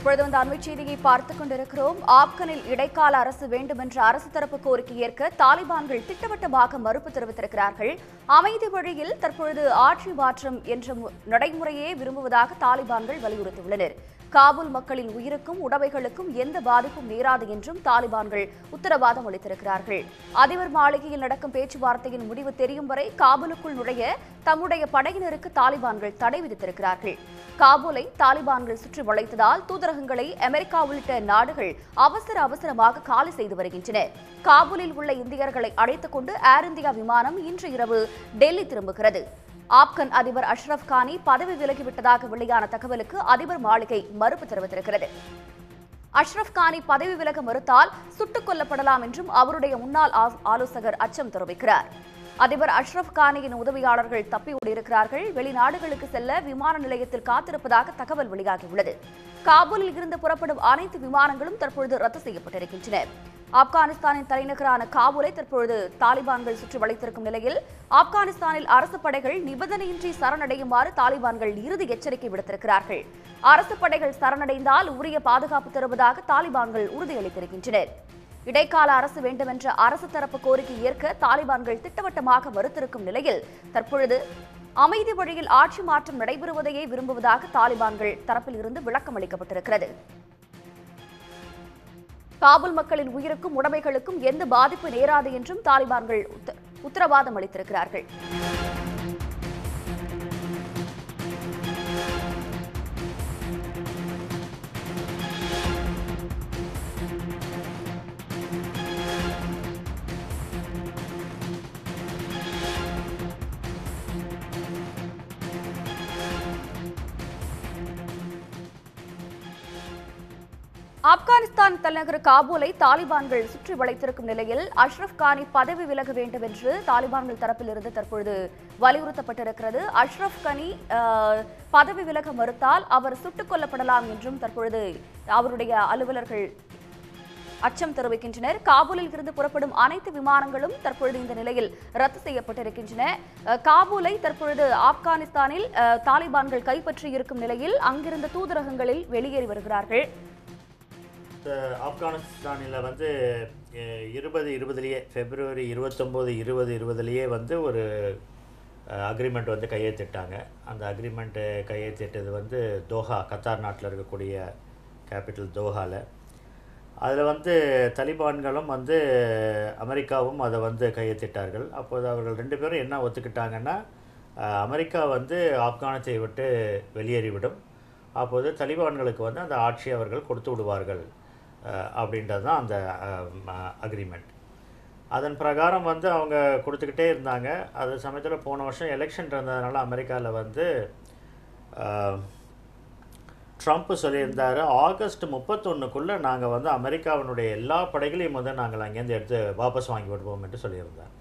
தற்பொழுது அந்த அண்மைச் செய்தியை பார்த்துக் கொண்டிருக்கிறோம் ஆப்கனில் இடைக்கால அரசு வேண்டும் என்ற அரசு தரப்பு கோரிக்கை ஏற்க தாலிபான்கள் திட்டவட்டமாக மறுப்பு தெரிவித்திருக்கிறார்கள் அமைதி வழியில் தற்பொழுது ஆட்சி மாற்றம் என்ற மு- நடைமுறையே விரும்புவதாக தாலிபான்கள் வலியுறுத்தியுள்ளனர் காபூல் மக்களின் உயிருக்கும் உடைமைகளுக்கும் எந்த பாதிப்பும் நேராது என்றும் தாலிபான்கள் உத்தரவாதம் அளித்திருக்கிறார்கள் அதிபர் மாளிகையில் நடக்கும் பேச்சுவார்த்தையின் முடிவு தெரியும் வரை காபூலுக்குள் நுழைய தம்முடைய படையினருக்கு தாலிபான்கள் தடை விதித்திருக்கிறார்கள் காபூலை தாலிபான்கள் சுற்றி வளைத்ததால் தூதரகங்களை அமெரிக்கா உள்ளிட்ட நாடுகள் அவசர அவசரமாக காலி செய்து வருகின்றன காபூலில் உள்ள இந்தியர்களை அழைத்துக் கொண்டு ஏர் இந்தியா விமானம் இன்று இரவு டெல்லி திரும்புகிறது ஆப்கன் அதிபர் அஷ்ரப் கானி பதவி விலகிவிட்டதாக வெளியான தகவலுக்கு அதிபர் மாளிகை மறுப்பு தெரிவித்திருக்கிறது அஷ்ரப் கானி பதவி விலக மறுத்தால் சுட்டுக் கொல்லப்படலாம் என்றும் அவருடைய முன்னாள் ஆ- ஆலோசகர் அச்சம் தெரிவிக்கிறார் அதிபர் அஷ்ரப் கானியின் உதவியாளர்கள் தப்பி ஓடியிருக்கிறார்கள் வெளிநாடுகளுக்கு செல்ல விமான நிலையத்தில் காத்திருப்பதாக தகவல் வெளியாகியுள்ளது காபூலில் இருந்து புறப்படும் அனைத்து விமானங்களும் தற்பொழுது ரத்து செய்யப்பட்டிருக்கின்றன ஆப்கானிஸ்தானின் தலைநகரான காபூலை தற்பொழுது தாலிபான்கள் சுற்றி வளைத்திருக்கும் நிலையில் ஆப்கானிஸ்தானில் அரசு படைகள் நிபந்தனையின்றி சரணடையுமாறு தாலிபான்கள் இறுதி எச்சரிக்கை விடுத்திருக்கிறார்கள் அரசு படைகள் சரணடைந்தால் உரிய பாதுகாப்பு தருவதாக தாலிபான்கள் உறுதியளித்திருக்கின்றனர் இடைக்கால அரசு வேண்டுமென்ற அரசு தரப்பு கோரிக்கை ஏற்க தாலிபான்கள் திட்டவட்டமாக மறுத்திருக்கும் நிலையில் தற்பொழுது அமைதி வழியில் ஆட்சி மாற்றம் நடைபெறுவதையே விரும்புவதாக தாலிபான்கள் தரப்பில் இருந்து விளக்கம் அளிக்கப்பட்டிருக்கிறது காபூல் மக்களின் உயிருக்கும் உடைமைகளுக்கும் எந்த பாதிப்பு நேராது என்றும் தாலிபான்கள் உத்த- உத்தரவாதம் அளித்திருக்கிறார்கள் ஆப்கானிஸ்தான் தலைநகர் காபூலை தாலிபான்கள் சுற்றி வளைத்திருக்கும் நிலையில் அஷ்ரப் கானி பதவி விலக வேண்டும் என்று தாலிபான்கள் தரப்பிலிருந்து தற்பொழுது வலியுறுத்தப்பட்டிருக்கிறது அஷ்ரப் கனி அஹ், பதவி விலக மறுத்தால் அவர் சுட்டுக் கொல்லப்படலாம் என்றும் தற்பொழுது அவருடைய அலுவலர்கள் அச்சம் தெரிவிக்கின்றனர் காபூலில் இருந்து புறப்படும் அனைத்து விமானங்களும் தற்பொழுது இந்த நிலையில் ரத்து செய்யப்பட்டிருக்கின்றன அஹ், காபூலை தற்பொழுது ஆப்கானிஸ்தானில் அஹ், தாலிபான்கள் கைப்பற்றி இருக்கும் நிலையில் அங்கிருந்த தூதரகங்களில் வெளியேறி வருகிறார்கள் இந்த ஆப்கானிஸ்தானில் வந்து அஹ், இருபது இருபதுலேயே பிப்ரவரி இருபத்தொம்போது இருபது இருபதுலேயே வந்து ஒரு அக்ரிமெண்ட் வந்து கையெழுத்திட்டாங்க அந்த அக்ரிமெண்ட்டு கையெழுத்திட்டது வந்து தோஹா கத்தார் நாட்டில் இருக்கக்கூடிய கேபிட்டல் தோஹாவில் அதில் வந்து தலிபான்களும் வந்து அமெரிக்காவும் அதை வந்து கையெழுத்திட்டார்கள் அப்போது அவர்கள் ரெண்டு பேரும் என்ன ஒத்துக்கிட்டாங்கன்னா அஹ், அமெரிக்கா வந்து ஆப்கானிஸ்தை விட்டு வெளியேறிவிடும் அப்போது தலிபான்களுக்கு வந்து அந்த ஆட்சி அவர்கள் கொடுத்து விடுவார்கள் அஹ், அப்படின்றது தான் அந்த அக்ரிமெண்ட் அதன் பிரகாரம் வந்து அவங்க கொடுத்துக்கிட்டே இருந்தாங்க அது சமயத்தில் போன வருஷம் எலெக்ஷன் இருந்ததுனால அமெரிக்காவில் வந்து அஹ், ட்ரம்ப் சொல்லியிருந்தார் ஆகஸ்ட் முப்பத்தொன்றுக்குள்ளே நாங்கள் வந்து அமெரிக்காவினுடைய எல்லா படைகளையும் வந்து நாங்கள் அங்கேருந்து எடுத்து வாபஸ் வாங்கி விடுவோம் என்று சொல்லியிருந்தார்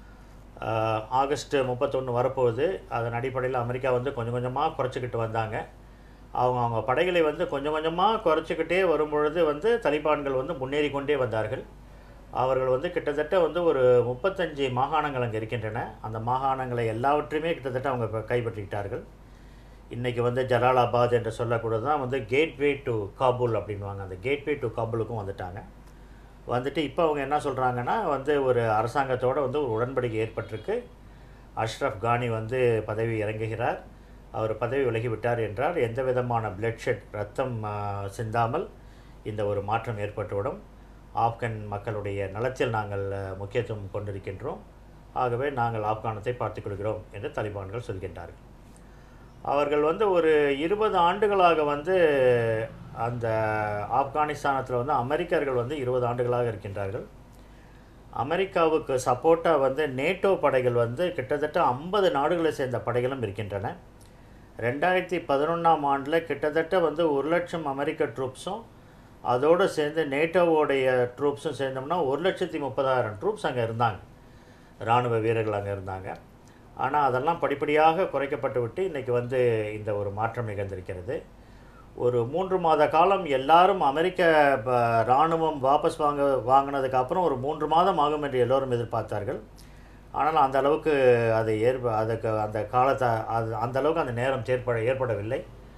ஆஹ் ஆகஸ்ட் முப்பத்தொன்று வரப்போகுது அதன் அடிப்படையில் அமெரிக்கா வந்து கொஞ்சம் கொஞ்சமாக குறைச்சிக்கிட்டு வந்தாங்க அவங்க அவங்க படைகளை வந்து கொஞ்சம் கொஞ்சமாக குறைச்சிக்கிட்டே வரும்பொழுது வந்து தலிபான்கள் வந்து முன்னேறி கொண்டே வந்தார்கள் அவர்கள் வந்து கிட்டத்தட்ட வந்து ஒரு முப்பத்தஞ்சு மாகாணங்கள் அங்கே இருக்கின்றன அந்த மாகாணங்களை எல்லாவற்றையுமே கிட்டத்தட்ட அவங்க இப்ப கைப்பற்றிக்கிட்டார்கள் இன்றைக்கி வந்து ஜலாலாபாத் என்று சொல்லக்கூடது தான் வந்து கேட்வே டு காபூல் அப்படின்வாங்க அந்த கேட்வே டு காபூலுக்கும் வந்துட்டாங்க வந்துட்டு இப்போ அவங்க என்ன சொல்கிறாங்கன்னா வந்து ஒரு அரசாங்கத்தோட வந்து ஒரு உடன்படிக்கை ஏற்பட்டிருக்கு அஷ்ரஃப் கானி வந்து பதவி இறங்குகிறார் அவர் பதவி விலகிவிட்டார் என்றால் எந்த விதமான பிளட்ஷெட் ரத்தம் ஆ, சிந்தாமல் இந்த ஒரு மாற்றம் ஏற்பட்டுவிடும் ஆப்கன் மக்களுடைய நலத்தில் நாங்கள் ஆ, முக்கியத்துவம் கொண்டிருக்கின்றோம் ஆகவே நாங்கள் ஆப்கானத்தை பார்த்துக் கொள்கிறோம் என்று தலிபான்கள் சொல்கின்றார்கள் அவர்கள் வந்து ஒரு இருபது ஆண்டுகளாக வந்து அந்த ஆப்கானிஸ்தானத்தில் வந்து அமெரிக்கர்கள் வந்து இருபது ஆண்டுகளாக இருக்கின்றார்கள் அமெரிக்காவுக்கு சப்போர்ட்டாக வந்து நேட்டோ படைகள் வந்து கிட்டத்தட்ட ஐம்பது நாடுகளை சேர்ந்த படைகளும் இருக்கின்றன ரெண்டாயிரத்தி பதினொன்றாம் ஆண்டில் கிட்டத்தட்ட வந்து ஒரு லட்சம் அமெரிக்க ட்ரூப்ஸும் அதோடு சேர்ந்து நேட்டோவோடைய ட்ரூப்ஸும் சேர்ந்தோம்னா ஒரு லட்சத்தி முப்பதாயிரம் ட்ரூப்ஸ் அங்கே இருந்தாங்க இராணுவ வீரர்கள் அங்கே இருந்தாங்க ஆனால் அதெல்லாம் படிப்படியாக குறைக்கப்பட்டு விட்டு இன்றைக்கி வந்து இந்த ஒரு மாற்றம் நிகழ்ந்திருக்கிறது ஒரு மூன்று மாத காலம் எல்லாரும் அமெரிக்க ப- இராணுவம் வாபஸ் வாங்க வாங்கினதுக்கு அப்புறம் ஒரு மூன்று மாதம் ஆகும் என்று எல்லோரும் எதிர்பார்த்தார்கள் ஆனால் அந்த அளவுக்கு அது ஏற்ப அதுக்கு அந்த காலத்தை அது அந்த அளவுக்கு அந்த நேரம் ஏற்பட ஏற்படவில்லை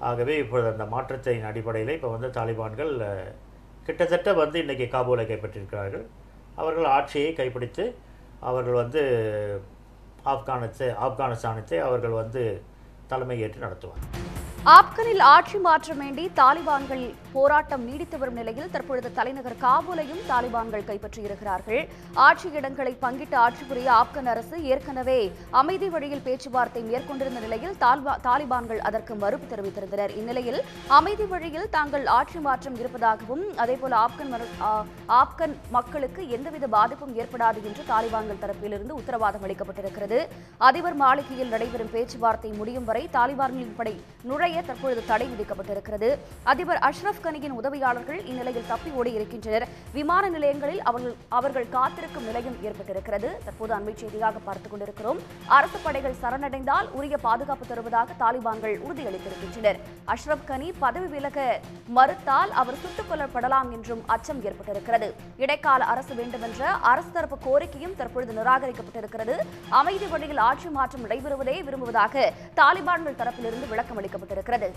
ஆகவே இப்பொழுது அந்த மாற்றத்தின் அடிப்படையில் இப்போ வந்து தாலிபான்கள் அஹ், கிட்டத்தட்ட வந்து இன்றைக்கி காபூலை கைப்பற்றியிருக்கிறார்கள் அவர்கள் ஆட்சியை கைப்பிடித்து அவர்கள் வந்து ஆப்கானிஸ்தை ஆப்கானிஸ்தானத்தை அவர்கள் வந்து தலைமை ஏற்று நடத்துவார் ஆப்கனில் ஆட்சி மாற்றம் வேண்டி தாலிபான்கள் போராட்டம் நீடித்து வரும் நிலையில் தற்பொழுது தலைநகர் காபூலையும் தாலிபான்கள் கைப்பற்றியிருக்கிறார்கள் ஆட்சி இடங்களை பங்கிட்டு ஆட்சி புரிய ஆப்கன் அரசு ஏற்கனவே அமைதி வழியில் பேச்சுவார்த்தை மேற்கொண்டிருந்த நிலையில் தால்பா- தாலிபான்கள் அதற்கு மறுப்பு தெரிவித்திருந்தனர் இந்நிலையில் அமைதி வழியில் தாங்கள் ஆட்சி மாற்றம் இருப்பதாகவும் அதேபோல ஆப்கன் மறு- ஆ- ஆப்கன் மக்களுக்கு எந்தவித பாதிப்பும் ஏற்படாது என்று தாலிபான்கள் தரப்பிலிருந்து உத்தரவாதம் அளிக்கப்பட்டிருக்கிறது அதிபர் மாளிகையில் நடைபெறும் பேச்சுவார்த்தை முடியும் வரை தாலிபான்களின் படை நுழைய தற்பொழுது தடை விதிக்கப்பட்டிருக்கிறது அதிபர் அஷ்ரப் கனியின் உதவியாளர்கள் இந்நிலையில் தப்பி ஓடி இருக்கின்றனர் விமான நிலையங்களில் அவர்கள் அவர்கள் காத்திருக்கும் நிலையும் ஏற்பட்டிருக்கிறது தற்போது அண்மை செய்தியாக பார்த்துக் கொண்டிருக்கிறோம் அரசு படைகள் சரணடைந்தால் உரிய பாதுகாப்பு தருவதாக தாலிபான்கள் உறுதியளித்திருக்கின்றனர் அஷ்ரப் கனி பதவி விலக மறுத்தால் அவர் சுட்டுக் கொல்லப்படலாம் என்றும் அச்சம் ஏற்பட்டிருக்கிறது இடைக்கால அரசு வேண்டுமென்ற அரசு தரப்பு கோரிக்கையும் தற்பொழுது நிராகரிக்கப்பட்டிருக்கிறது அமைதி வழியில் ஆட்சி மாற்றம் நடைபெறுவதே விரும்புவதாக தாலிபான்கள் தரப்பிலிருந்து விளக்கம் அளிக்கப்பட்டிருக்கிறது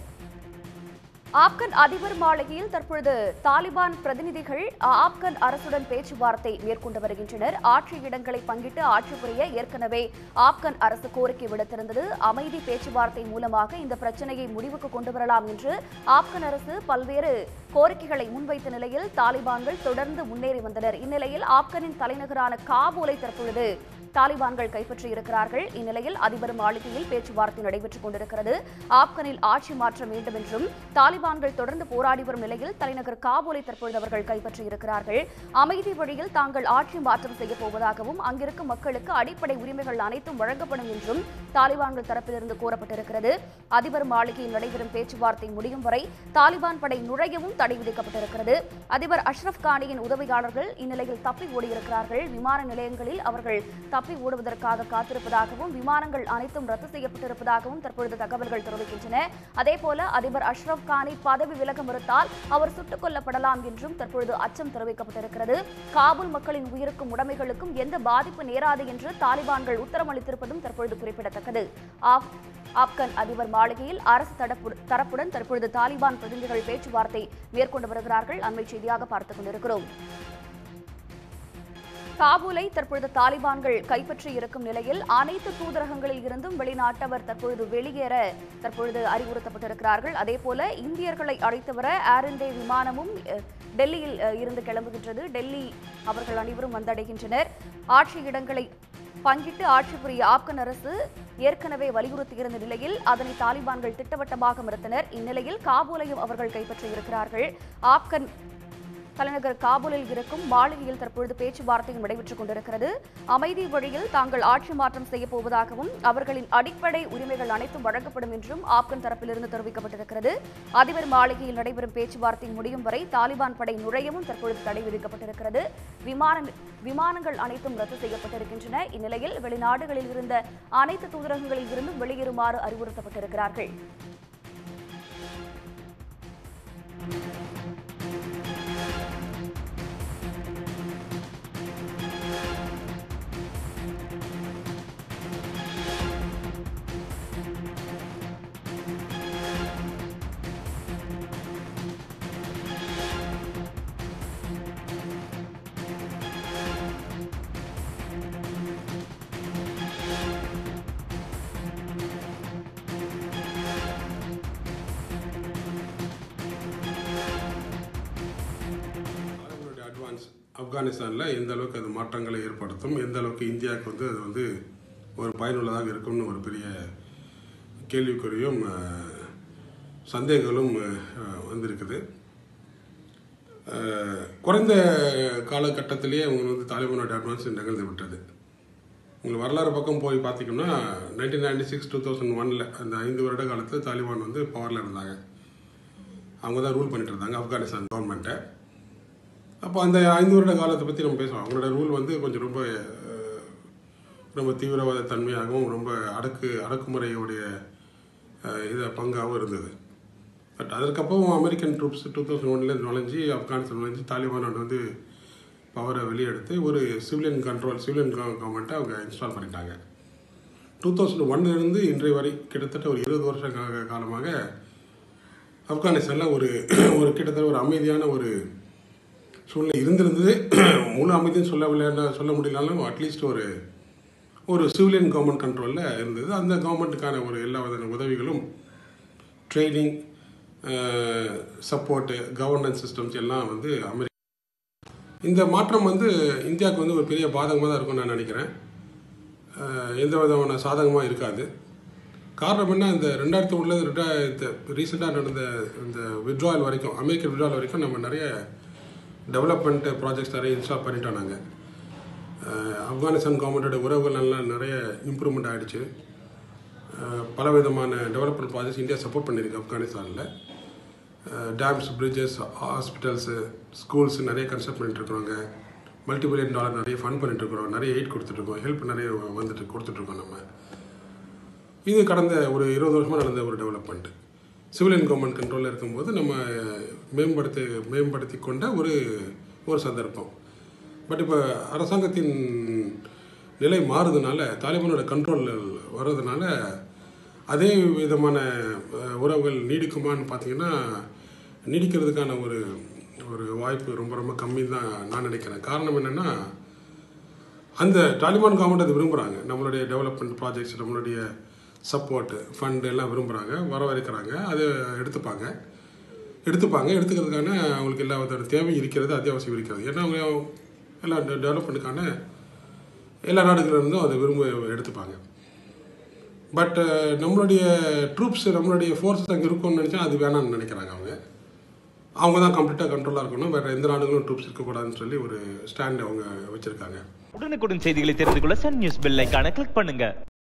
ஆப்கன் அதிபர் மாளிகையில் தற்பொழுது தாலிபான் பிரதிநிதிகள் ஆப்கன் அரசுடன் பேச்சுவார்த்தை மேற்கொண்டு வருகின்றனர் ஆட்சி இடங்களை பங்கிட்டு ஆட்சி புரிய ஏற்கனவே ஆப்கன் அரசு கோரிக்கை விடுத்திருந்தது அமைதி பேச்சுவார்த்தை மூலமாக இந்த பிரச்சனையை முடிவுக்கு கொண்டு வரலாம் என்று ஆப்கன் அரசு பல்வேறு கோரிக்கைகளை முன்வைத்த நிலையில் தாலிபான்கள் தொடர்ந்து முன்னேறி வந்தனர் இந்நிலையில் ஆப்கனின் தலைநகரான காபூலை தற்பொழுது தாலிபான்கள் கைப்பற்றியிருக்கிறார்கள் இந்நிலையில் அதிபர் மாளிகையில் பேச்சுவார்த்தை நடைபெற்றுக் கொண்டிருக்கிறது ஆப்கனில் ஆட்சி மாற்ற வேண்டும் என்றும் தாலிபான்கள் தொடர்ந்து போராடி வரும் நிலையில் தலைநகர் காபூலை தற்பொழுது அவர்கள் கைப்பற்றியிருக்கிறார்கள் அமைதி வழியில் தாங்கள் ஆட்சி மாற்றம் செய்யப் போவதாகவும் அங்கிருக்கும் மக்களுக்கு அடிப்படை உரிமைகள் அனைத்தும் வழங்கப்படும் என்றும் தாலிபான்கள் தரப்பிலிருந்து கூறப்பட்டிருக்கிறது அதிபர் மாளிகையில் நடைபெறும் பேச்சுவார்த்தை முடியும் வரை தாலிபான் படை நுழையவும் தடை விதிக்கப்பட்டிருக்கிறது அதிபர் அஷ்ரப் கானியின் உதவியாளர்கள் இந்நிலையில் தப்பி ஓடியிருக்கிறார்கள் விமான நிலையங்களில் அவர்கள் தப்பி ஓடுவதற்காக காத்திருப்பதாகவும் விமானங்கள் அனைத்தும் ரத்து செய்யப்பட்டிருப்பதாகவும் தற்பொழுது தகவல்கள் தெரிவிக்கின்றன அதேபோல அதிபர் அஷ்ரப் கானி பதவி விலக மறுத்தால் அவர் சுட்டுக் கொல்லப்படலாம் என்றும் தற்பொழுது அச்சம் தெரிவிக்கப்பட்டிருக்கிறது காபூல் மக்களின் உயிருக்கும் உடைமைகளுக்கும் எந்த பாதிப்பு நேராது என்று தாலிபான்கள் உத்தரவளித்திருப்பதும் தற்பொழுது குறிப்பிடத்தக்கது ஆப் ஆப்கன் அதிபர் மாளிகையில் அரசு தரப்பு- தரப்புடன் தற்பொழுது தாலிபான் பிரதிநிதிகள் பேச்சுவார்த்தை மேற்கொண்டு வருகிறார்கள் அண்மை செய்தியாக பார்த்துக் கொண்டிருக்கிறோம் காபூலை தற்பொழுது தாலிபான்கள் கைப்பற்றி இருக்கும் நிலையில் அனைத்து தூதரகங்களில் இருந்தும் வெளிநாட்டவர் தற்பொழுது வெளியேற தற்பொழுது அறிவுறுத்தப்பட்டிருக்கிறார்கள் அதேபோல இந்தியர்களை அழைத்து வர ஏர் இந்தியா விமானமும் அஹ், டெல்லியில் அஹ், இருந்து கிளம்புகின்றது டெல்லி அவர்கள் அனைவரும் வந்தடைகின்றனர் ஆட்சி இடங்களை பங்கிட்டு ஆட்சி புரிய ஆப்கன் அரசு ஏற்கனவே வலியுறுத்தியிருந்த நிலையில் அதனை தாலிபான்கள் திட்டவட்டமாக மறுத்தனர் இந்நிலையில் காபூலையும் அவர்கள் கைப்பற்றியிருக்கிறார்கள் ஆப்கன் தலைநகர் காபூலில் இருக்கும் மாளிகையில் தற்பொழுது பேச்சுவார்த்தையும் நடைபெற்றுக் கொண்டிருக்கிறது அமைதி வழியில் தாங்கள் ஆட்சி மாற்றம் செய்யப் போவதாகவும் அவர்களின் அடிப்படை உரிமைகள் அனைத்தும் வழங்கப்படும் என்றும் ஆப்கன் தரப்பிலிருந்து தெரிவிக்கப்பட்டிருக்கிறது அதிபர் மாளிகையில் நடைபெறும் பேச்சுவார்த்தை முடியும் வரை தாலிபான் படை நுழையவும் தற்பொழுது தடை விதிக்கப்பட்டிருக்கிறது விமான விமானங்கள் அனைத்தும் ரத்து செய்யப்பட்டிருக்கின்றன இந்நிலையில் வெளிநாடுகளில் இருந்த அனைத்து தூதரகங்களில் இருந்தும் வெளியேறுமாறு அறிவுறுத்தப்பட்டிருக்கிறார்கள் தாலிபானுடைய அட்வான்ஸ் ஆப்கானிஸ்தானில் எந்த அளவுக்கு அது மாற்றங்களை ஏற்படுத்தும் எந்த அளவுக்கு இந்தியாவுக்கு வந்து அது வந்து ஒரு பயனுள்ளதாக இருக்கும்னு ஒரு பெரிய கேள்விக்குறியும் அஹ், சந்தேகங்களும் அஹ், வந்திருக்குது அஹ், குறைந்த காலகட்டத்திலேயே அவங்க வந்து தாலிபானுடைய அட்வான்ஸ் நிகழ்ந்து விட்டது உங்களுக்கு வரலாறு பக்கம் போய் பார்த்தீங்கன்னா nineteen ninety six two thousand ஒனில் அந்த ஐந்து வருட காலத்தில் தாலிபான் வந்து பவரில் இருந்தாங்க அவங்க தான் ரூல் பண்ணிட்டு இருந்தாங்க ஆப்கானிஸ்தான் கவர்மெண்ட்டை அப்போ அந்த ஐந்து வருட காலத்தை பற்றி நம்ம பேசுவோம் அவங்களோட ரூல் வந்து கொஞ்சம் ரொம்ப அஹ், ரொம்ப தீவிரவாத தன்மையாகவும் ரொம்ப அடக்கு அடக்குமுறையுடைய அஹ், இத பங்காகவும் இருந்தது பட் அதற்கப்புறம் அமெரிக்கன் ட்ரூப்ஸ் டூ தௌசண்ட் ஒன்ல நுழைஞ்சி ஆப்கானிஸ்தான் நுழைஞ்சி தாலிபான் வந்து பவரை வெளியெடுத்து ஒரு சிவிலியன் கண்ட்ரோல் சிவிலியன் கவர்மெண்ட்டை அவங்க இன்ஸ்டால் பண்ணிட்டாங்க டூ தௌசண்ட் ஒன்லேருந்து இன்றைய வரை கிட்டத்தட்ட ஒரு இருபது வருஷ கா- காலமாக ஆப்கானிஸ்தானில் ஒரு ஒரு கிட்டத்தட்ட ஒரு அமைதியான ஒரு சூழ்நிலை இருந்திருந்தது முழு அமைதியும் சொல்லவில்லைன்னா சொல்ல முடியலனாலும் அட்லீஸ்ட் ஒரு ஒரு சிவிலியன் கவர்மெண்ட் கண்ட்ரோலில் இருந்தது அந்த கவர்மெண்ட்டுக்கான ஒரு எல்லா விதமான உதவிகளும் ட்ரைனிங் சப்போர்ட்டு கவர்னன்ஸ் சிஸ்டம்ஸ் எல்லாம் வந்து அமெரிக்கா இந்த மாற்றம் வந்து இந்தியாவுக்கு வந்து ஒரு பெரிய பாதகமாக தான் இருக்கும்னு நான் நினைக்கிறேன் அஹ் எந்த விதமான சாதகமாக இருக்காது காரணம் என்ன இந்த ரெண்டாயிரத்தி ஒன்றில் ரெண்டாயிரத்து ரீசெண்டாக நடந்த இந்த விட்ராயல் வரைக்கும் அமெரிக்க விட்ராயல் வரைக்கும் நம்ம நிறைய டெவலப்மெண்ட் ப்ராஜெக்ட்ஸ் நிறைய இன்ஸ்டால் பண்ணிட்டோம் நாங்கள் ஆப்கானிஸ்தான் கவர்மெண்ட்டோட உறவுகள் நல்லா நிறைய இம்ப்ரூவ்மெண்ட் ஆகிடுச்சு பல விதமான டெவலப்மெண்ட் ப்ராஜெக்ட்ஸ் இந்தியா சப்போர்ட் பண்ணியிருக்கு ஆப்கானிஸ்தானில் டேம்ஸ் பிரிட்ஜஸ் ஹாஸ்பிட்டல்ஸு ஸ்கூல்ஸ் நிறைய கன்ஸ்ட்ரக்ட் பண்ணிட்டு இருக்கிறோங்க மல்டி பில்லியன் டாலர் நிறைய ஃபண்ட் பண்ணிட்டு இருக்கிறோம் நிறைய எய்ட் கொடுத்துட்ருக்கோம் ஹெல்ப் நிறைய வந்துட்டு கொடுத்துட்ருக்கோம் நம்ம இது கடந்த ஒரு இருபது வருஷமாக நடந்த ஒரு டெவலப்மெண்ட் சிவிலியன் கவர்மெண்ட் கண்ட்ரோலில் இருக்கும்போது நம்ம மேம்படுத்தி மேம்படுத்தி கொண்ட ஒரு ஒரு சந்தர்ப்பம் பட் இப்போ அரசாங்கத்தின் நிலை மாறுறதுனால தாலிபானோட கண்ட்ரோல் வர்றதுனால அதே விதமான அஹ், உறவுகள் நீடிக்குமான்னு பார்த்தீங்கன்னா நீடிக்கிறதுக்கான ஒரு ஒரு வாய்ப்பு ரொம்ப ரொம்ப கம்மி தான் நான் நினைக்கிறேன் காரணம் என்னென்னா அந்த தாலிபான் கவர்மெண்ட் அதை விரும்புகிறாங்க நம்மளுடைய டெவலப்மெண்ட் ப்ராஜெக்ட்ஸ் நம்மளுடைய சப்போர்ட்டு ஃபண்டு எல்லாம் விரும்புகிறாங்க வரவேற்கிறாங்க அதை எடுத்துப்பாங்க எடுத்துப்பாங்க எடுத்துக்கிறதுக்கான அவங்களுக்கு எல்லா விதமான தேவை இருக்கிறது அத்தியாவசியம் இருக்கிறது ஏன்னா அவங்க எல்லா டெவலப்மெண்ட்டுக்கான எல்லா நாடுகளில் இருந்தும் அதை விரும்ப எடுத்துப்பாங்க பட் நம்மளுடைய ட்ரூப்ஸ் நம்மளுடைய ஃபோர்ஸஸ் அங்கே இருக்கும்னு நினச்சா அது வேணாம்னு நினைக்கிறாங்க அவங்க அவங்க தான் கம்ப்ளீட்டாக கண்ட்ரோலாக இருக்கணும் வேறு எந்த நாடுகளும் ட்ரூப்ஸ் இருக்கக்கூடாதுன்னு சொல்லி ஒரு ஸ்டாண்ட் அவங்க வச்சுருக்காங்க உடனுக்குடன் செய்திகளை தெரிந்து கொள்ள சன் நியூஸ் பெல் ஐகானை கிளிக் பண்ணுங்க